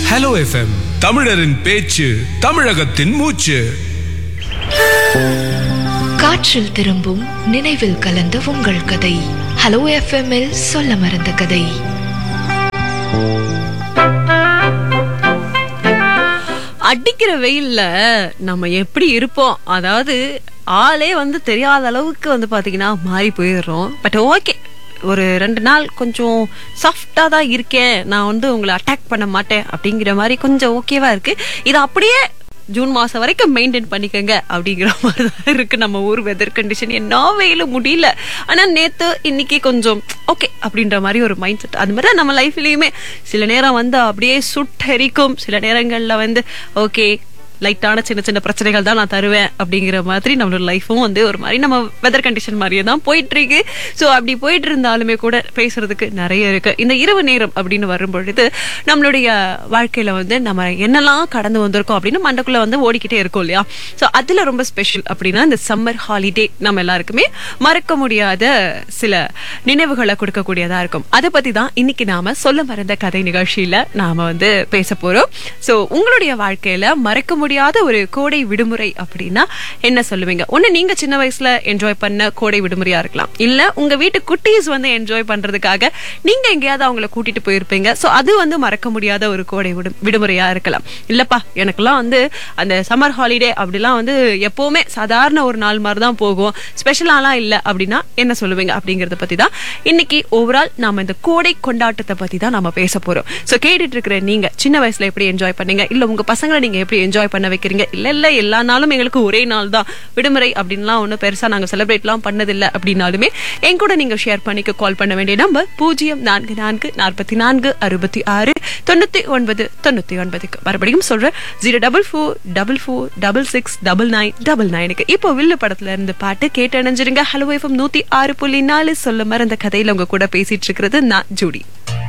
hello FM தமிழரின் பேச்சு தமிழகத்தின் மூச்சு காற்றில் திரும்பும் நினைவில் கலந்த உங்கள் கதை ஹலோ எஃப்எம்மில் சொல்ல மறந்த கதை அடிக்கிற வெயில்ல நம்ம எப்படி இருப்போம் அதாவது ஆளே வந்து தெரியாத அளவுக்கு வந்து பாத்தீங்கன்னா மாறி போயிடுறோம் பட் ஓகே ஒரு ரெண்டு நாள் கொஞ்சம் சாஃப்டா தான் இருக்கேன் நான் வந்து உங்களை அட்டாக் பண்ண மாட்டேன் அப்படிங்கிற மாதிரி கொஞ்சம் ஓகேவா இருக்கு இது அப்படியே ஜூன் மாசம் வரைக்கும் மெயின்டைன் பண்ணிக்கோங்க அப்படிங்கிற மாதிரி தான் இருக்கு நம்ம ஊர் வெதர் கண்டிஷன் என்ன வெயில முடியல ஆனா நேத்து இன்னைக்கு கொஞ்சம் ஓகே அப்படின்ற மாதிரி ஒரு மைண்ட் செட் அது மாதிரி தான் நம்ம லைஃப்லயுமே சில நேரம் வந்து அப்படியே சுட்டரிக்கும் சில நேரங்கள்ல வந்து ஓகே லைட்டான சின்ன சின்ன பிரச்சனைகள் தான் நான் தருவேன் அப்படிங்கிற மாதிரி நம்மளோட லைஃபும் வந்து ஒரு மாதிரி நம்ம வெதர் கண்டிஷன் மாதிரியே தான் போயிட்டு இருக்கு ஸோ அப்படி போயிட்டு இருந்தாலுமே கூட பேசுறதுக்கு நிறைய இருக்கு இந்த இரவு நேரம் அப்படின்னு வரும் பொழுது நம்மளுடைய வாழ்க்கையில வந்து நம்ம என்னெல்லாம் கடந்து வந்திருக்கோம் அப்படின்னு மண்டக்குள்ள வந்து ஓடிக்கிட்டே இருக்கோம் இல்லையா ஸோ அதுல ரொம்ப ஸ்பெஷல் அப்படின்னா இந்த சம்மர் ஹாலிடே நம்ம எல்லாருக்குமே மறக்க முடியாத சில நினைவுகளை கொடுக்கக்கூடியதா இருக்கும் அதை பத்தி தான் இன்னைக்கு நாம சொல்ல மறந்த கதை நிகழ்ச்சியில நாம வந்து பேச போறோம் ஸோ உங்களுடைய வாழ்க்கையில மறக்க முடியாத ஒரு கோடை விடுமுறை அப்படின்னா என்ன சொல்லுவீங்க ஒண்ணு நீங்க சின்ன வயசுல என்ஜாய் பண்ண கோடை விடுமுறையா இருக்கலாம் இல்ல உங்க வீட்டு குட்டீஸ் வந்து என்ஜாய் பண்றதுக்காக நீங்க எங்கேயாவது அவங்கள கூட்டிட்டு போயிருப்பீங்க ஸோ அது வந்து மறக்க முடியாத ஒரு கோடை விடு விடுமுறையா இருக்கலாம் இல்லப்பா எனக்கெல்லாம் வந்து அந்த சம்மர் ஹாலிடே அப்படிலாம் வந்து எப்பவுமே சாதாரண ஒரு நாள் மாதிரி தான் போகும் ஸ்பெஷலாலாம் இல்ல அப்படின்னா என்ன சொல்லுவீங்க அப்படிங்கறத பத்தி தான் இன்னைக்கு ஓவரால் நாம இந்த கோடை கொண்டாட்டத்தை பத்தி தான் நாம பேச போறோம் ஸோ கேட்டுட்டு இருக்கிற நீங்க சின்ன வயசுல எப்படி என்ஜாய் பண்ணீங்க இல்ல உங்க பசங்களை நீங்க எப்படி என்ஜாய் பண்ண வைக்கிறீங்க இல்ல இல்ல எல்லா நாளும் எங்களுக்கு ஒரே நாள் தான் விடுமுறை அப்படின்லாம் ஒன்றும் பெருசா நாங்க செலிப்ரேட்லாம் பண்ணதில்லை அப்படின்னாலுமே என் கூட நீங்க ஷேர் பண்ணிக்க கால் பண்ண வேண்டிய நம்பர் பூஜ்ஜியம் நான்கு நான்கு நாற்பத்தி நான்கு அறுபத்தி ஆறு தொண்ணூத்தி ஒன்பது தொண்ணூத்தி ஒன்பதுக்கு மறுபடியும் சொல்றேன் zero double four double four double six double nine double நைனுக்கு இப்போ வில்லு படத்துல இருந்து பாட்டு கேட்டு அணைஞ்சிருங்க ஹலோ எஃப்எம் நூத்தி ஆறு புள்ளி நாலு சொல்ல மறந்த கதையில உங்க கூட பேசிட்டு இருக்கிறது நான் ஜூடி